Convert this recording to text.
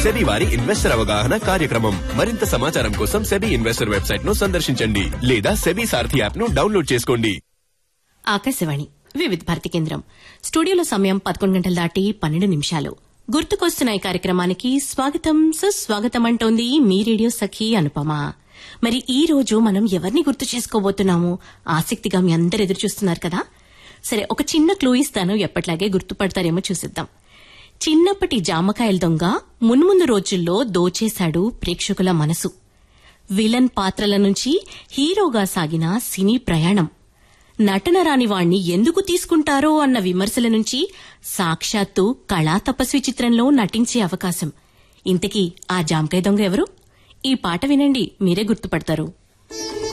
SEBI వారి investor అవగాహన కార్యక్రమం మరింత సమాచారం కోసం సెబీ ఇన్వెస్టర్ వెబ్సైట్ ను సందర్శించండి లేదా సెబీ సారథి యాప్ ను డౌన్లోడ్ చేసుకోండి ఆకాశవాణి వివిధ భారతి కేంద్రం స్టూడియోలో సమయం పదకొండు గంటలు దాటి పన్నెండు నిమిషాలు గుర్తుకొస్తున్న ఈ కార్యక్రమానికి స్వాగతం సుస్వాగతం అంటోంది మీ రేడియో సఖి అనుపమ మరి ఈ రోజు మనం ఎవరిని గుర్తు చేసుకోబోతున్నాము ఆసక్తిగా మీ అందరు ఎదురు చూస్తున్నారు కదా సరే ఒక చిన్న క్లూ ఇస్తాను ఎప్పట్లాగే గుర్తుపడతారేమో చూసిద్దాం చిన్నప్పటి జామకాయల దొంగ మున్ముందు రోజుల్లో దోచేశాడు ప్రేక్షకుల మనసు విలన్ పాత్రల నుంచి హీరోగా సాగిన సినీ ప్రయాణం నటన రాని వాణ్ణి ఎందుకు తీసుకుంటారో అన్న విమర్శల నుంచి సాక్షాత్తు కళా తపస్వి చిత్రంలో నటించే అవకాశం ఇంతకీ ఆ జామకాయ దొంగ ఎవరు ఈ పాట వినండి మీరే గుర్తుపడతారు